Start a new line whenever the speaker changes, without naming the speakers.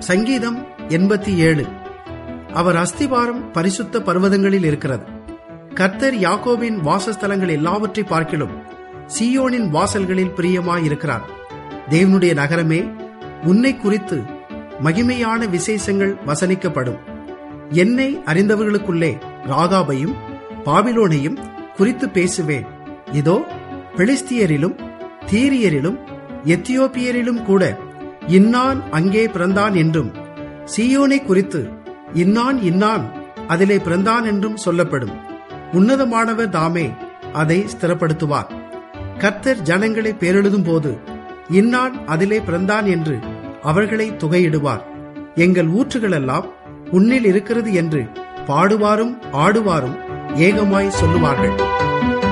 சங்கீதம் எண்பத்தி ஏழு அவர் அஸ்திபாரம் பரிசுத்த பர்வதங்களில் இருக்கிறது கர்த்தர் யாக்கோபின் வாசஸ்தலங்கள் எல்லாவற்றை பார்க்கிலும் சீயோனின் வாசல்களில் பிரியமாயிருக்கிறார் தேவனுடைய நகரமே உன்னை குறித்து மகிமையான விசேஷங்கள் வசனிக்கப்படும் என்னை அறிந்தவர்களுக்குள்ளே ராகாபையும் பாபிலோனையும் குறித்து பேசுவேன் இதோ பெலிஸ்தியரிலும் தீரியரிலும் எத்தியோப்பியரிலும் கூட இன்னான் அங்கே பிறந்தான் என்றும் சீயோனை குறித்து இன்னான் இன்னான் அதிலே பிறந்தான் என்றும் சொல்லப்படும் உன்னதமானவர் தாமே அதை ஸ்திரப்படுத்துவார் கர்த்தர் ஜனங்களை பேரெழுதும் போது இன்னான் அதிலே பிறந்தான் என்று அவர்களை தொகையிடுவார் எங்கள் ஊற்றுகளெல்லாம் உன்னில் இருக்கிறது என்று பாடுவாரும் ஆடுவாரும் ஏகமாய் சொல்லுவார்கள்